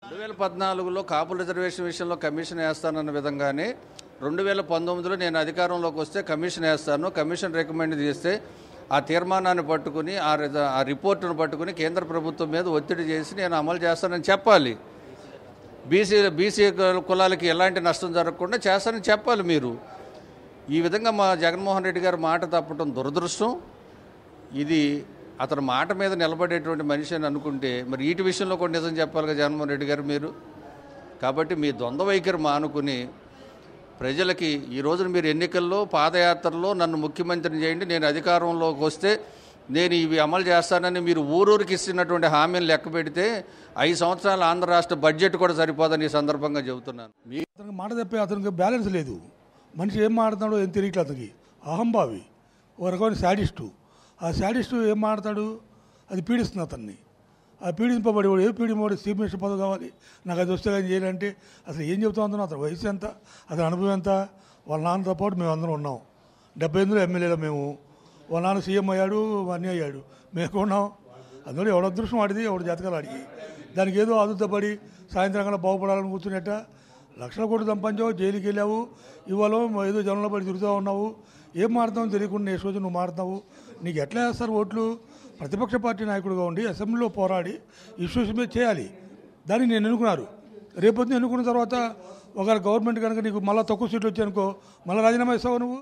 రెండు వేల పద్నాలుగులో కాపుల రిజర్వేషన్ విషయంలో కమిషన్ వేస్తానన్న విధంగానే రెండు వేల పంతొమ్మిదిలో నేను అధికారంలోకి వస్తే కమిషన్ వేస్తాను కమిషన్ రికమెండ్ చేస్తే ఆ తీర్మానాన్ని పట్టుకుని ఆ రిజ- ఆ రిపోర్టును పట్టుకుని కేంద్ర ప్రభుత్వం మీద ఒత్తిడి చేసి నేను అమలు చేస్తానని చెప్పాలి బీసీ బీసీ కులాలకి ఎలాంటి నష్టం జరగకుండా చేస్తానని చెప్పాలి మీరు ఈ విధంగా మా జగన్మోహన్ రెడ్డి గారి మాట తప్పటం దురదృష్టం ఇది అతని మాట మీద నిలబడేటువంటి మనిషి అని అనుకుంటే మరి వీటి విషయంలో కూడా నిజం చెప్పాలిగా జగన్మోహన్ రెడ్డి గారు మీరు కాబట్టి మీ ద్వంద్వ వైఖరి మానుకుని ప్రజలకి ఈ రోజున మీరు ఎన్నికల్లో పాదయాత్రలో నన్ను ముఖ్యమంత్రిని చేయండి నేను అధికారంలోకి వస్తే నేను ఇవి అమలు చేస్తానని మీరు ఊరూరికి ఇస్తున్నటువంటి హామీలు లెక్క పెడితే ఐదు సంవత్సరాల ఆంధ్ర రాష్ట్ర బడ్జెట్ కూడా సరిపోదని ఈ సందర్భంగా చెబుతున్నాను మీ అతనికి మాట తప్పే అతనికి బ్యాలెన్స్ లేదు మనిషి ఏం మాట్లాడుతున్నాడో ఏం తెలియట్లేదు అతనికి అహంభావి ఓ రకమైన శాడిస్టు ఆ శాడిస్టు ఏం మాట్లాడతాడు అది పీడిస్తుంది అతన్ని ఆ పీడింపబడి వాడు ఏ పీడింపబడి చీఫ్ మినిస్టర్ పదవి కావాలి నాకు అది వస్తే కానీ చేయాలంటే అసలు ఏం చెబుతా ఉంటున్నా అతని వయసు ఎంత అతని అనుభవం ఎంత వాళ్ళ నాన్నతో పాటు మేము అందరం ఉన్నాం డెబ్బై ఎనిమిదిలో ఎమ్మెల్యేలో మేము వాళ్ళ నాన్న సీఎం అయ్యాడు అన్నీ అయ్యాడు మేము ఉన్నాం అందులో ఎవడ అదృష్టం ఆడిది ఎవడు జాతకాలు ఆడికి దానికి ఏదో అదుతపడి సాయంత్రం కన్నా బాగుపడాలని కూర్చునేట లక్షల కోట్లు సంపాదించావు జైలుకి వెళ్ళావు ఇవాళ ఏదో జనంలో పడి తిరుగుతూ ఉన్నావు ఏం మారుతావు తెలియకుండా ఏ రోజు నువ్వు మారుతావు నీకు ఎట్లా వేస్తారు ఓట్లు ప్రతిపక్ష పార్టీ నాయకుడిగా ఉండి అసెంబ్లీలో పోరాడి ఇష్యూస్ మీద చేయాలి దాన్ని నేను ఎన్నుకున్నారు రేపొద్దున ఎన్నుకున్న తర్వాత ఒక గవర్నమెంట్ కనుక నీకు మళ్ళీ తక్కువ సీట్లు వచ్చాయనుకో మళ్ళీ రాజీనామా ఇస్తావు నువ్వు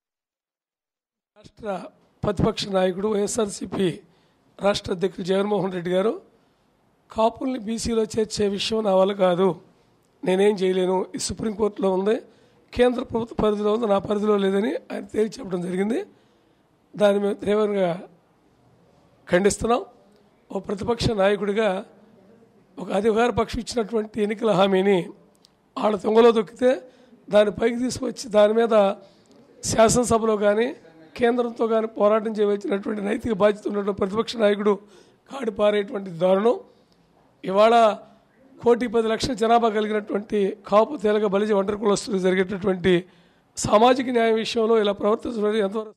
రాష్ట్ర ప్రతిపక్ష నాయకుడు వైఎస్ఆర్సీపీ రాష్ట్ర అధ్యక్షుడు జగన్మోహన్ రెడ్డి గారు కాపుల్ని బీసీలో చేర్చే విషయం నా వల్ల కాదు నేనేం చేయలేను ఈ సుప్రీంకోర్టులో ఉంది కేంద్ర ప్రభుత్వ పరిధిలో ఉంది నా పరిధిలో లేదని ఆయన తేల్చి చెప్పడం జరిగింది దాన్ని మేము తీవ్రంగా ఖండిస్తున్నాం ఓ ప్రతిపక్ష నాయకుడిగా ఒక అధికార పక్షం ఇచ్చినటువంటి ఎన్నికల హామీని వాళ్ళ తొంగలో దొక్కితే దాన్ని పైకి తీసుకొచ్చి దాని మీద శాసనసభలో కానీ కేంద్రంతో కానీ పోరాటం చేయవలసినటువంటి నైతిక బాధ్యత ఉన్నటువంటి ప్రతిపక్ష నాయకుడు కాడి పారేటువంటి దారుణం ఇవాళ కోటి పది లక్షల జనాభా కలిగినటువంటి కాపు తేలగ బలిజ ఒంటరి కులస్తులు జరిగేటటువంటి సామాజిక న్యాయం విషయంలో ఇలా ప్రవర్తించడం ఎంతవరకు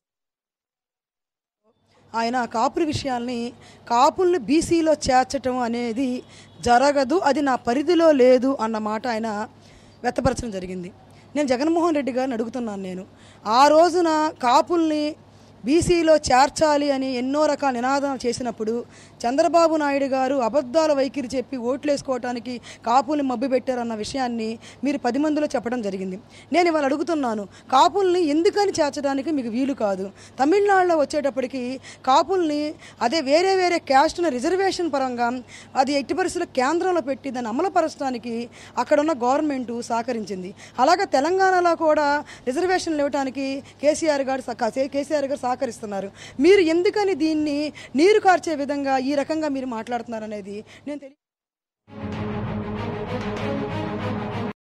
ఆయన కాపుల విషయాల్ని కాపుల్ని బీసీలో చేర్చటం అనేది జరగదు అది నా పరిధిలో లేదు అన్న మాట ఆయన వ్యక్తపరచడం జరిగింది నేను జగన్మోహన్ రెడ్డి గారిని అడుగుతున్నాను నేను ఆ రోజున కాపుల్ని బీసీలో చేర్చాలి అని ఎన్నో రకాల నినాదాలు చేసినప్పుడు చంద్రబాబు నాయుడు గారు అబద్ధాల వైఖరి చెప్పి ఓట్లు వేసుకోవటానికి కాపుల్ని మభ్యపెట్టారన్న విషయాన్ని మీరు పది మందిలో చెప్పడం జరిగింది నేను ఇవాళ అడుగుతున్నాను కాపుల్ని ఎందుకని చేర్చడానికి మీకు వీలు కాదు తమిళనాడులో వచ్చేటప్పటికి కాపుల్ని అదే వేరే వేరే క్యాస్ట్ను రిజర్వేషన్ పరంగా అది ఎట్టి పరిస్థితుల్లో కేంద్రంలో పెట్టి దాన్ని అమలుపరచడానికి అక్కడ ఉన్న గవర్నమెంట్ సహకరించింది అలాగే తెలంగాణలో కూడా రిజర్వేషన్లు ఇవ్వడానికి కేసీఆర్ గారు సహ- కేసీఆర్ గారు సహకరిస్తున్నారు మీరు ఎందుకని దీన్ని నీరు కార్చే విధంగా ఈ రకంగా మీరు మాట్లాడుతున్నారు అనేది నేను తెలియ